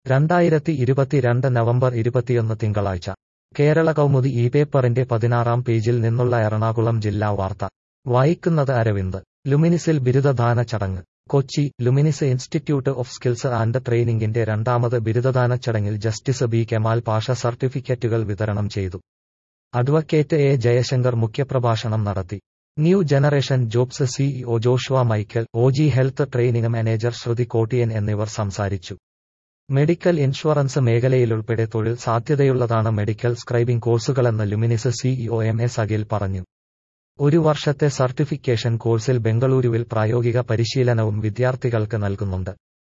രണ്ടായിരത്തി ഇരുപത്തിരണ്ട് നവംബർ ഇരുപത്തിയൊന്ന് തിങ്കളാഴ്ച കേരള കൗമുദി ഈ പേപ്പറിന്റെ പതിനാറാം പേജിൽ നിന്നുള്ള എറണാകുളം ജില്ലാ വാർത്ത വായിക്കുന്നത് അരവിന്ദ് ലുമിനിസിൽ ബിരുദദാന ചടങ്ങ് Kochi Luminis institute of skills and ട്രെയിനിംഗിന്റെ രണ്ടാമത് ബിരുദദാന ചടങ്ങിൽ ജസ്റ്റിസ് ബി കെമാൽ പാഷ സർട്ടിഫിക്കറ്റുകൾ വിതരണം ചെയ്തു അഡ്വക്കേറ്റ് എ ജയശങ്കർ മുഖ്യപ്രഭാഷണം നടത്തി New Generation Jobs CEO Joshua Michael O G health training manager Shruti Kotian എന്നിവർ സംസാരിച്ചു മെഡിക്കൽ ഇൻഷുറൻസ് മേഖലയിലുൾപ്പെടെ തൊഴിൽ സാധ്യതയുള്ളതാണ് മെഡിക്കൽ സ്ക്രൈബിംഗ് കോഴ്സുകളെന്ന് Luminis CEO M S Akhil പറഞ്ഞു ഒരു വർഷത്തെ സർട്ടിഫിക്കേഷൻ കോഴ്സിൽ ബംഗളൂരുവിൽ പ്രായോഗിക പരിശീലനവും വിദ്യാർത്ഥികൾക്ക് നൽകുന്നുണ്ട്